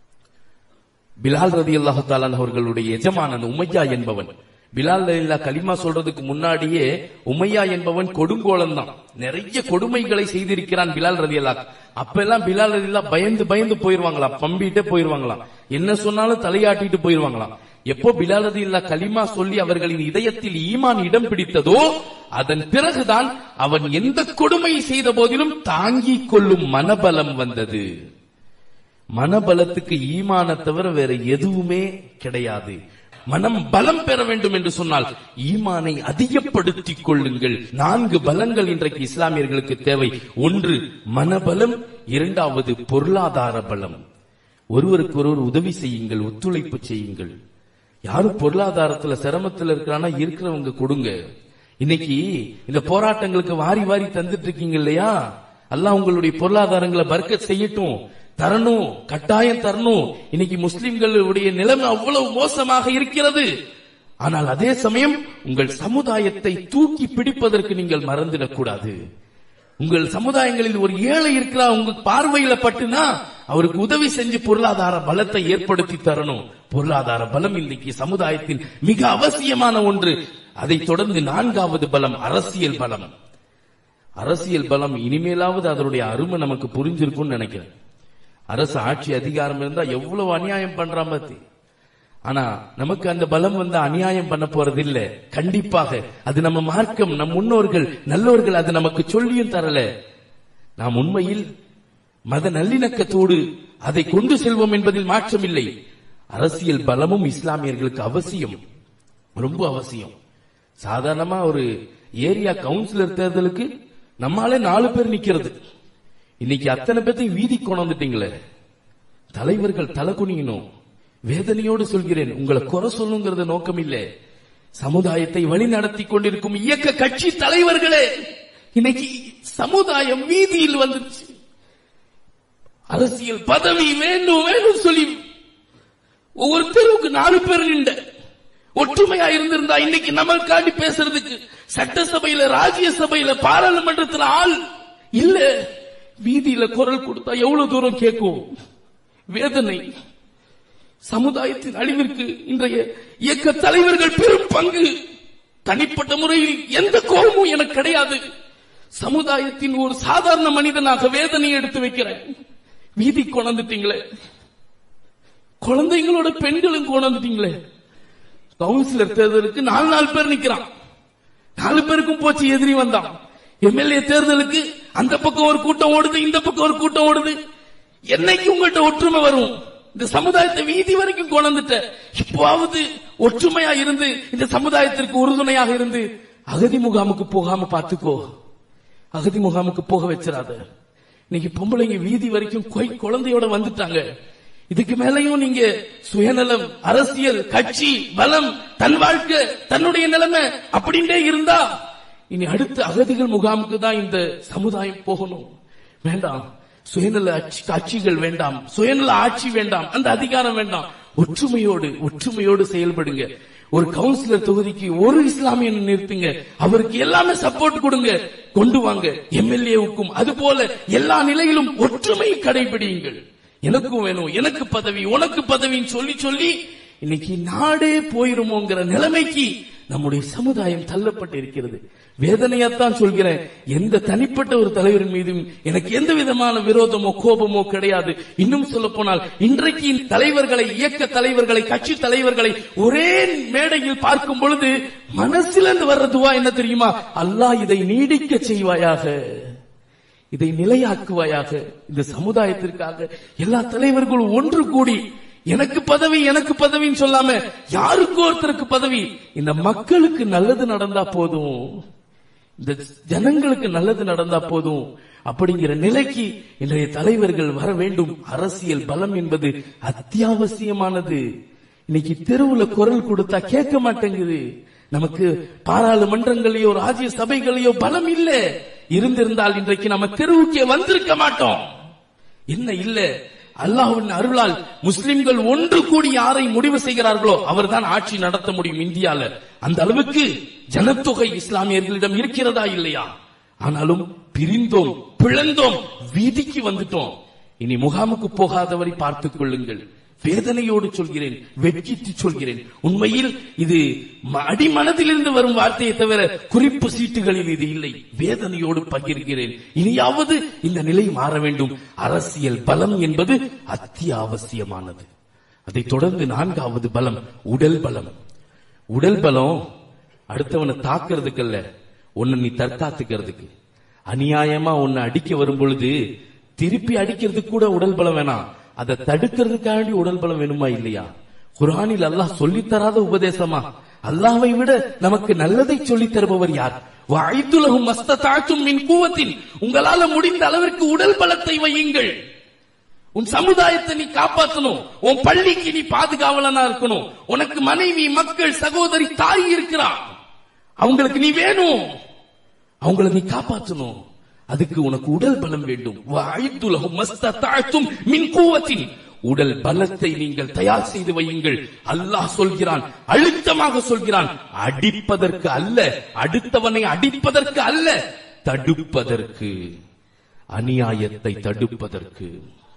பிலால் ரதி அல்லாஹு அவர்களுடைய எஜமானன் உமையா என்பவன் பிலால் ரலில்லா கலிமா சொல்றதுக்கு முன்னாடியே உமையா என்பவன் கொடுங்கோலன் தான் நிறைய கொடுமைகளை செய்திருக்கிறான் பிலால் ரதி அல்லா அப்பெல்லாம் பிலால் ரதில்லா பயந்து பயந்து போயிருவாங்களாம் பம்பிட்டே போயிருவாங்களாம் என்ன சொன்னாலும் தலையாட்டிட்டு போயிருவாங்களாம் எப்போ பிலால் ரதில்லா கலிமா சொல்லி அவர்களின் இதயத்தில் ஈமான் இடம் பிடித்ததோ அதன் பிறகுதான் அவன் எந்த கொடுமை செய்த போதிலும் தாங்கிக் கொள்ளும் மனபலம் வந்தது மனபலத்துக்கு ஈமான தவிர வேற எதுவுமே கிடையாது மனம் பலம் பெற வேண்டும் என்று சொன்னால் ஈமானை அதிகப்படுத்திக் கொள்ளுங்கள் நான்கு பலங்கள் இன்றைக்கு இஸ்லாமியர்களுக்கு தேவை ஒன்று மனபலம் இரண்டாவது பொருளாதார பலம் ஒருவருக்கு ஒருவர் உதவி செய்யுங்கள் ஒத்துழைப்பு செய்யுங்கள் யாரும் பொருளாதாரத்துல சிரமத்துல இருக்கிறானா இருக்கிறவங்க கொடுங்க இன்னைக்கு இந்த போராட்டங்களுக்கு வாரி வாரி தந்துட்டு இருக்கீங்க இல்லையா அல்லாஹ் உங்களுடைய பொருளாதாரங்களை பர்க்கத் செய்யட்டும் தரணும் கட்டாயம் தரணும் இன்னைக்கு முஸ்லிம்களுடைய நிலைமை அவ்வளவு மோசமாக இருக்கிறது ஆனால் அதே சமயம் உங்கள் சமுதாயத்தை தூக்கி பிடிப்பதற்கு நீங்கள் மறந்துடக்கூடாது உங்கள் சமுதாயங்களில் ஒரு ஏழை இருக்கிறா உங்க பார்வையில பட்டுனா அவருக்கு உதவி செஞ்சு பொருளாதார பலத்தை ஏற்படுத்தி தரணும் பொருளாதார பலம் இன்னைக்கு சமுதாயத்தில் மிக அவசியமான ஒன்று அதைத் தொடர்ந்து நான்காவது பலம் அரசியல் பலம் அரசியல் பலம் இனிமேலாவது அதனுடைய அருமை நமக்கு புரிஞ்சிருக்கும்னு நினைக்கிறேன் அரசு ஆட்சி அதிகாரம் இருந்தா எவ்வளவு அநியாயம் பண்றான் பாத்தி ஆனா நமக்கு அந்த பலம் வந்து அநியாயம் பண்ண போறது இல்ல கண்டிப்பாக அது நம்ம மார்க்கம் நம் முன்னோர்கள் நல்லோர்கள் அது நமக்கு சொல்லியும் தரல நாம் உண்மையில் மத நல்லிணக்கத்தோடு அதை கொண்டு செல்வோம் என்பதில் மாற்றம் இல்லை அரசியல் பலமும் இஸ்லாமியர்களுக்கு அவசியம் ரொம்ப அவசியம் சாதாரணமா ஒரு ஏரியா கவுன்சிலர் தேர்தலுக்கு நம்மாலே நாலு பேர் நிக்கிறது இன்னைக்கு அத்தனை பேர்த்தையும் வீதி கொண்டு வந்துட்டீங்களே தலைவர்கள் தலை குனியணும் வேதனையோடு சொல்கிறேன் உங்களை குறை சொல்லுங்கிறது நோக்கம் இல்லை சமுதாயத்தை வழி நடத்தி கொண்டிருக்கும் இயக்க கட்சி தலைவர்களே இன்னைக்கு சமுதாயம் வீதியில் வந்துருச்சு அரசியல் பதவி வேண்டும் வேண்டும் சொல்லி ஒவ்வொரு தெருவுக்கு நாலு பேர் நின்ற ஒற்றுமையா இருந்திருந்தா இன்னைக்கு நம்மளுக்காண்டி பேசுறதுக்கு சட்டசபையில ராஜ்யசபையில பாராளுமன்றத்துல ஆள் இல்ல வீதியில குரல் கொடுத்தா எவ்வளவு தூரம் கேட்கும் வேதனை சமுதாயத்தின் அழிவிற்கு இன்றைய இயக்க தலைவர்கள் பெரும் பங்கு தனிப்பட்ட முறையில் எந்த கோபமும் எனக்கு கிடையாது சமுதாயத்தின் ஒரு சாதாரண மனிதனாக வேதனையை எடுத்து வைக்கிறேன் வீதி கொண்டாந்துட்டீங்களே குழந்தைங்களோட பெண்களும் கொண்டாந்துட்டீங்களே கவுன்சிலர் தேர்தலுக்கு நாலு நாலு பேர் நிக்கிறான் நாலு பேருக்கும் போச்சு எதிரி வந்தான் எம்எல்ஏ தேர்தலுக்கு அந்த பக்கம் ஒரு கூட்டம் ஓடுது இந்த பக்கம் ஒரு கூட்டம் ஓடுது என்னைக்கு உங்கள்கிட்ட ஒற்றுமை வரும் இந்த சமுதாயத்தை வீதி வரைக்கும் கொண்டுட்ட இப்போவாவது ஒற்றுமையா இருந்து இந்த சமுதாயத்திற்கு உறுதுணையாக இருந்து அகதி முகாமுக்கு போகாம பாத்துக்கோ அகதி முகாமுக்கு போக வச்சிடாத இன்னைக்கு பொம்பளைங்க வீதி வரைக்கும் கொய் குழந்தையோட வந்துட்டாங்க இதுக்கு மேலையும் நீங்க சுயநலம் அரசியல் கட்சி பலம் தன் வாழ்க்கை தன்னுடைய நிலைமை அப்படின்டே இருந்தா இனி அடுத்த அகதிகள் முகாமுக்கு தான் இந்த சமுதாயம் போகணும் வேண்டாம் சுயநல ஆட்சி- கட்சிகள் வேண்டாம் சுயநல ஆட்சி வேண்டாம் அந்த அதிகாரம் வேண்டாம் ஒற்றுமையோடு ஒற்றுமையோடு செயல்படுங்க ஒரு கவுன்சிலர் தொகுதிக்கு ஒரு இஸ்லாமியன் நிறுத்துங்க அவருக்கு எல்லாமே சப்போர்ட் கொடுங்க கொண்டு வாங்க எம்எல்ஏவுக்கும் அது போல எல்லா நிலையிலும் ஒற்றுமை கடைபிடியுங்கள் எனக்கும் வேணும் எனக்கு பதவி உனக்கு பதவின்னு சொல்லி சொல்லி இன்னைக்கு நாடே போயிருமோங்கிற நிலைமைக்கு நம்முடைய சமுதாயம் தள்ளப்பட்டு இருக்கிறது வேதனையாத்தான் சொல்கிறேன் எந்த தனிப்பட்ட ஒரு தலைவரின் மீதும் எனக்கு எந்த விதமான விரோதமோ கோபமோ கிடையாது இன்னும் சொல்ல போனால் இன்றைக்கு இந்த தலைவர்களை இயக்க தலைவர்களை கட்சி தலைவர்களை ஒரே மேடையில் பார்க்கும் பொழுது மனசிலிருந்து வர்றதுவா என்ன தெரியுமா அல்லாஹ் இதை நீடிக்க செய்வாயாக இதை நிலையாக்குவாயாக இந்த சமுதாயத்திற்காக எல்லா தலைவர்களும் ஒன்று கூடி எனக்கு பதவி எனக்கு பதவின்னு சொல்லாம யாருக்கோ ஒருத்தருக்கு பதவி இந்த மக்களுக்கு நல்லது நடந்தா போதும் இந்த ஜனங்களுக்கு நல்லது நடந்தா போதும் அப்படிங்கிற நிலைக்கு இன்றைய தலைவர்கள் வர வேண்டும் அரசியல் பலம் என்பது அத்தியாவசியமானது இன்னைக்கு தெருவுல குரல் கொடுத்தா கேட்க மாட்டேங்குது நமக்கு பாராளுமன்றங்களையோ ராஜ்ய சபைகளையோ பலம் இல்ல இருந்திருந்தால் இன்றைக்கு நம்ம தெருவுக்கே வந்திருக்க மாட்டோம் என்ன இல்ல அல்லாஹ்வின் அருளால் முஸ்லிம்கள் ஒன்று கூடி யாரை முடிவு செய்கிறார்களோ அவர்தான் ஆட்சி நடத்த முடியும் இந்தியால அந்த அளவுக்கு ஜனத்தொகை இஸ்லாமியர்களிடம் இருக்கிறதா இல்லையா ஆனாலும் பிரிந்தோம் பிளந்தோம் வீதிக்கு வந்துட்டோம் இனி முகாமுக்கு போகாதவரை பார்த்துக் கொள்ளுங்கள் வேதனையோடு சொல்கிறேன் வெட்கித்து சொல்கிறேன் உண்மையில் இது ம- அடிமனதிலிருந்து வரும் வார்த்தையை தவிர குறிப்பு சீட்டுகளில் இது இல்லை வேதனையோடு பகிர்கிறேன் இனியாவது இந்த நிலை மாற வேண்டும் அரசியல் பலம் என்பது அத்தியாவசியமானது அதைத் தொடர்ந்து நான்காவது பலம் உடல் பலம் உடல் பலம் அடுத்தவனை தாக்குறதுக்கு அல்ல உன்னை நீ தற்காத்துக்கிறதுக்கு அநியாயமா உன்னை அடிக்க வரும் பொழுது திருப்பி அடிக்கிறதுக்கு கூட உடல் பலம் வேணாம் அதை தடுக்கிறதுக்காண்டி உடல் பலம் வேணுமா இல்லையா குர்ஆனில் அல்லாஹ் சொல்லித் தராத உபதேசமா அல்லாஹ்வை விட நமக்கு நல்லதை சொல்லித் தருபவர் யார் வஅய்துலஹும் மஸ்ததாத்தும் மின் குவத்தின் உங்களால முடிந்த அளவிற்கு உடல் பலத்தை வையுங்கள் உன் சமுதாயத்தை நீ காப்பாற்றணும் உன் பள்ளிக்கு நீ பாதுகாவலனா இருக்கணும் உனக்கு மனைவி மக்கள் சகோதரி தாய் இருக்கிறா அவங்களுக்கு நீ வேணும் அவங்கள நீ காப்பாற்றணும் அதுக்கு உனக்கு உடல் பலம் வேண்டும் வஅய்து லஹும் மஸ்ததாத்தும் மின் குவத்தின் உடல் பலத்தை நீங்கள் தயார் செய்து வையுங்கள் அல்லாஹ் சொல்கிறான் அழுத்தமாக சொல்கிறான் அடிப்பதற்கு அல்ல அடுத்தவனை அடிப்பதற்கு அல்ல தடுப்பதற்கு அநியாயத்தை தடுப்பதற்கு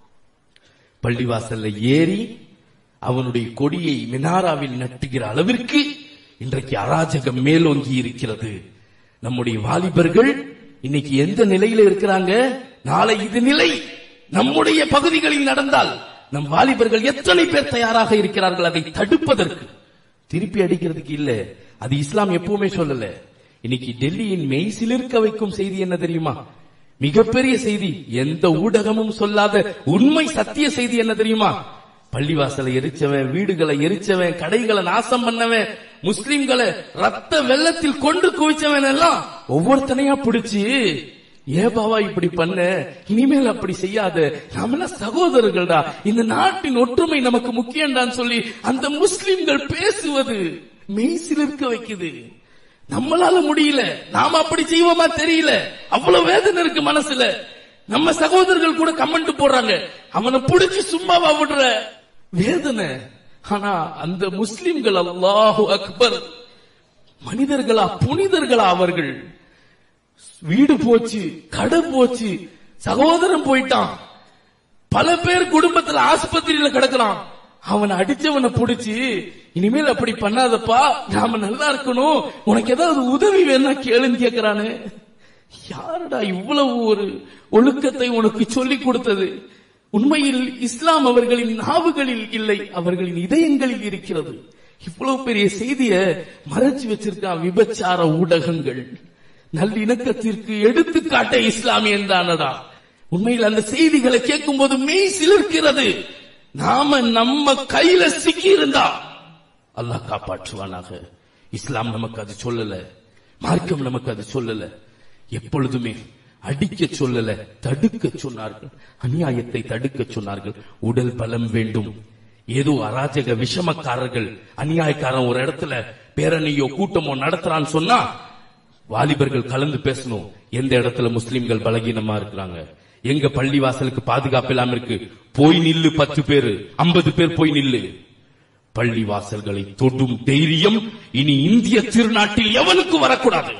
பள்ளிவாசல்ல ஏறி அவனுடைய கொடியை மினாராவில் நட்டுகிற அளவிற்கு இன்றைக்கு அராஜகம் மேலோங்கி இருக்கிறது நம்முடைய வாலிபர்கள் இன்னைக்கு எந்த நிலையில இருக்கிறாங்க நாளை இது நிலை நம்முடைய பகுதிகளில் நடந்தால் நம் வாலிபர்கள் எத்தனை பேர் தயாராக இருக்கிறார்கள் அதை தடுப்பதற்கு திருப்பி அடிக்கிறதுக்கு இல்ல அது இஸ்லாம் எப்பவுமே சொல்லல இன்னைக்கு டெல்லியின் மெய் சிலிர்க்க வைக்கும் செய்தி என்ன தெரியுமா மிகப்பெரிய செய்தி எந்த ஊடகமும் சொல்லாத உண்மை சத்திய செய்தி என்ன தெரியுமா பள்ளிவாசலை எரிச்சவன் வீடுகளை எரிச்சவன் கடைகளை நாசம் பண்ணவன் முஸ்லிம்களை ரத்த வெள்ளத்தில் கொண்டு குவிச்சவன் எல்லாம் ஒவ்வொருத்தனையா பிடிச்சு ஏபாவா இப்படி பண்ண இனிமேல் அப்படி செய்யாத நாம சகோதரர்கள்டா இந்த நாட்டின் ஒற்றுமை நமக்கு முக்கியம்டான்னு சொல்லி அந்த முஸ்லிம்கள் பேசுவது மெய் சிலிர்க்க வைக்குது நம்மளால முடியல நாம அப்படி செய்வோமா தெரியல அவ்வளவு வேதனை இருக்கு மனசுல நம்ம சகோதரர்கள் கூட கமெண்ட் போடுறாங்க அவனை பிடிச்சு சும்மாவா விடுற வேதனை ஆனா அந்த முஸ்லிம்கள் அல்லாஹு அக்பர் மனிதர்களா புனிதர்களா அவர்கள் வீடு போச்சு கடை போச்சு சகோதரன் போயிட்டான் பல பேர் குடும்பத்துல ஆஸ்பத்திரியில கிடக்குறான் அவனை அடிச்சவனை புடிச்சு இனிமேல் அப்படி பண்ணாதப்பா நாம நல்லா இருக்கணும் உனக்கு ஏதாவது உதவி வேணா கேளுன்னு கேக்குறானு யாருடா இவ்வளவு ஒரு ஒழுக்கத்தை உனக்கு சொல்லிக் கொடுத்தது உண்மையில் இஸ்லாம் அவர்களின் நாவுகளில் இல்லை அவர்களின் இதயங்களில் இருக்கிறது இவ்வளவு பெரிய செய்திய மறைச்சு வச்சிருக்கான் விபச்சார ஊடகங்கள் நல்லிணக்கத்திற்கு எடுத்துக்காட்ட இஸ்லாமியன் தானடா உண்மையில் அந்த செய்திகளை கேட்கும் போது மெய் சிலிர்க்கிறது நாம நம்ம கையில சிக்கி இருந்தா அல்லாஹ் காப்பாற்றுவானாக இஸ்லாம் நமக்கு அது சொல்லல மார்க்கம் நமக்கு அது சொல்லல எப்பொழுதுமே அடிக்க சொல்லல தடுக்க சொன்னார்கள் அநியாயத்தை தடுக்க சொன்னார்கள் உடல் பலம் வேண்டும் ஏதோ அராஜக விஷமக்காரர்கள் அநியாயக்காரன் ஒரு இடத்துல பேரணியோ கூட்டமோ நடத்துறான்னு சொன்னா வாலிபர்கள் கலந்து பேசணும் எந்த இடத்துல முஸ்லிம்கள் பலகீனமா இருக்கிறாங்க எங்க பள்ளி வாசலுக்கு பாதுகாப்பு இல்லாம இருக்கு போய் நில்லு பத்து பேரு ஐம்பது பேர் போய் நில்லு பள்ளி வாசல்களை தொடும் தைரியம் இனி இந்திய திருநாட்டில் எவனுக்கு வரக்கூடாது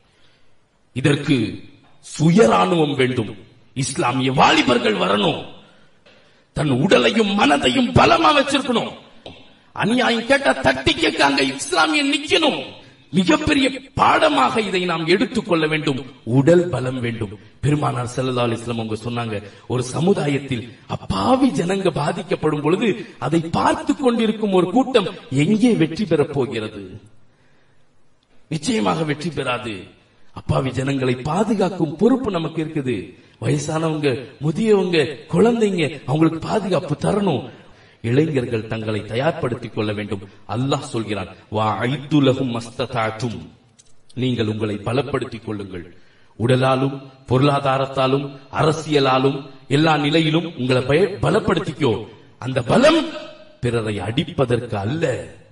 இதற்கு சுயராணுவம் வேண்டும் இஸ்லாமிய வாலிபர்கள் வரணும் தன் உடலையும் மனதையும் பலமா வச்சிருக்கணும் அநியாயம் கேட்டா தட்டி கேட்காங்க இஸ்லாமிய நிக்கணும் மிகப்பெரிய பாடமாக இதை நாம் எடுத்துக்கொள்ள வேண்டும் உடல் பலம் வேண்டும் பெருமானார் ஸல்லல்லாஹு அலைஹி வஸல்லம் அவங்க சொன்னாங்க ஒரு சமுதாயத்தில் அப்பாவி ஜனங்க பாதிக்கப்படும் பொழுது அதை பார்த்து கொண்டிருக்கும் ஒரு கூட்டம் எங்கே வெற்றி பெறப் போகிறது நிச்சயமாக வெற்றி பெறாது அப்பாவி ஜனங்களை பாதுகாக்கும் பொறுப்பு நமக்கு இருக்குது வயசானவங்க முதியவங்க குழந்தைங்க அவங்களுக்கு பாதுகாப்பு தரணும் இளைஞர்கள் தங்களை தயார்படுத்திக் கொள்ள வேண்டும் அல்லாஹ் சொல்கிறான் வா ஐத்துலகும் மஸ்ததாற்றும் நீங்கள் உங்களை பலப்படுத்திக் கொள்ளுங்கள் உடலாலும் பொருளாதாரத்தாலும் அரசியலாலும் எல்லா நிலையிலும் உங்களை பய- பலப்படுத்திக்கோ அந்த பலம் பிறரை அடிப்பதற்கு அல்ல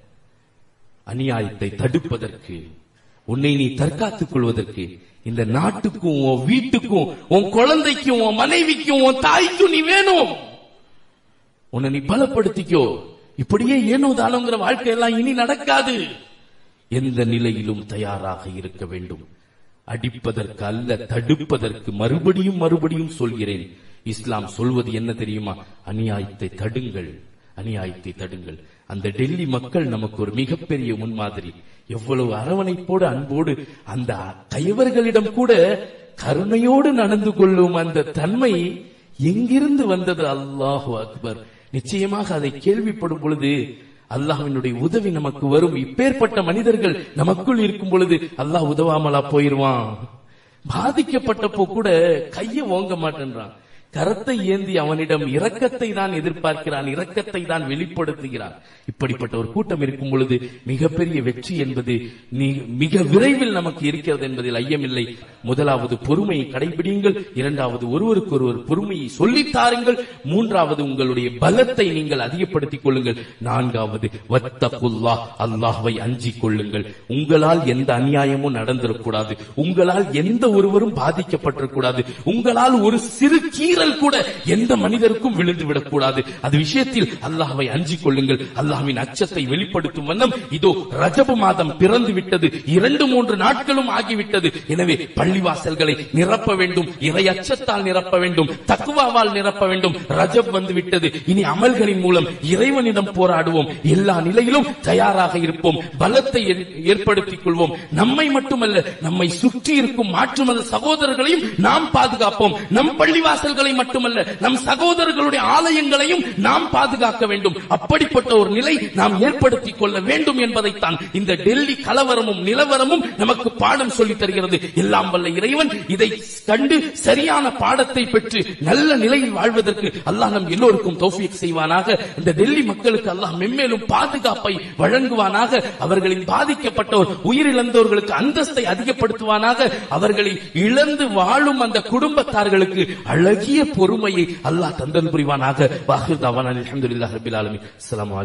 அநியாயத்தை தடுப்பதற்கு உன்னை நீ தற்காத்துக் கொள்வதற்கு இந்த நாட்டுக்கும் உன் வீட்டுக்கும் உன் குழந்தைக்கும் உன் மனைவிக்கும் உன் தாய்க்கும் நீ வேணும் உன்னை நீ பலப்படுத்திக்கோ இப்படியே ஏனோ தானோங்கிற வாழ்க்கை எல்லாம் இனி நடக்காது எந்த நிலையிலும் தயாராக இருக்க வேண்டும் அடிப்பதற்கு அல்ல தடுப்பதற்கு மறுபடியும் மறுபடியும் சொல்கிறேன் இஸ்லாம் சொல்வது என்ன தெரியுமா அநியாயத்தை தடுங்கள் அநியாயத்தை தடுங்கள் அந்த டெல்லி மக்கள் நமக்கு ஒரு மிகப்பெரிய முன்மாதிரி எவ்வளவு அரவணைப்போடு அன்போடு அந்த கைவர்களிடம் கூட கருணையோடு நடந்து கொள்ளும் அந்த தன்மை எங்கிருந்து வந்தது அல்லாஹு அக்பர் நிச்சயமாக அதை கேள்விப்படும் பொழுது அல்லாஹ்வினுடைய உதவி நமக்கு வரும் இப்பேற்பட்ட மனிதர்கள் நமக்குள் இருக்கும் பொழுது அல்லாஹ் உதவாமலா போயிருவான் பாதிக்கப்பட்டப்போ கூட கைய ஓங்க மாட்டேன்றான் கரத்தை ஏந்தி அவனிடம் இரக்கத்தை தான் எதிர்பார்க்கிறான் இரக்கத்தை தான் வெளிப்படுத்துகிறான் இப்படிப்பட்ட ஒரு கூட்டம் இருக்கும் பொழுது மிகப்பெரிய வெற்றி என்பது நீ- மிக விரைவில் நமக்கு இருக்கிறது என்பதில் ஐயமில்லை முதலாவது பொறுமையை கடைபிடியுங்கள் இரண்டாவது ஒருவருக்கு ஒருவர் பொறுமையை சொல்லித் தாருங்கள் மூன்றாவது உங்களுடைய பலத்தை நீங்கள் அதிகப்படுத்திக் கொள்ளுங்கள் நான்காவது வத்தகுல்லா அல்லாஹ்வை அஞ்சிக் கொள்ளுங்கள் உங்களால் எந்த அநியாயமும் நடந்திடக்கூடாது உங்களால் எந்த ஒருவரும் பாதிக்கப்பட்டிருக்கூடாது உங்களால் ஒரு சிறு கீறல் கூட எந்த மனிதருக்கும் விழுந்து விடக்கூடாது அது விஷயத்தில் அல்லாஹ்வை அஞ்சிக் கொள்ளுங்கள் அல்லாஹ்வின் அச்சத்தை வெளிப்படுத்தும் வண்ணம் இதோ ரஜப மாதம் பிறந்து விட்டது இரண்டு மூன்று நாட்களும் ஆகிவிட்டது எனவே பள்ளிவாசல்களை நிரப்ப வேண்டும் இறை அச்சத்தால் நிரப்ப வேண்டும் தக்குவாவால் நிரப்ப வேண்டும் ரஜப் வந்து விட்டது இனி அமல்களின் மூலம் இறைவனிடம் போராடுவோம் எல்லா நிலையிலும் தயாராக இருப்போம் பலத்தை ஏ- ஏற்படுத்திக் கொள்வோம் நம்மை மட்டுமல்ல நம்மை சுற்றி இருக்கும் மாற்று மத சகோதரர்களையும் நாம் பாதுகாப்போம் நம் பள்ளிவாசல்களை ஆலயங்களை மட்டுமல்ல நம் சகோதரர்களுடைய ஆலயங்களையும் நாம் பாதுகாக்க வேண்டும் அப்படிப்பட்ட ஒரு நிலை நாம் ஏற்படுத்திக் கொள்ள வேண்டும் என்பதைத்தான் இந்த டெல்லி கலவரமும் நிலவரமும் நமக்கு பாடம் சொல்லித் தருகிறது எல்லாம் வல்ல இறைவன் இதை கண்டு சரியான பாடத்தை பெற்று நல்ல நிலையில் வாழ்வதற்கு அல்லாஹ் நம் எல்லோருக்கும் தௌஃபீக் செய்வானாக இந்த டெல்லி மக்களுக்கு அல்லாஹ் மென்மேலும் பாதுகாப்பை வழங்குவானாக அவர்களின் பாதிக்கப்பட்டோர் உயிரிழந்தோர்களுக்கு அந்தஸ்தை அதிகப்படுத்துவானாக அவர்களை இழந்து வாழும் அந்த குடும்பத்தார்களுக்கு அழகிய பொறுமையை அல்லாஹ் தந்தல் புரிவானாக வாஹிர் தாவான அல்ஹம்துலில்லாஹி ரப்பில் ஆலமீன் அஸ்ஸலாமு அலைக்கும்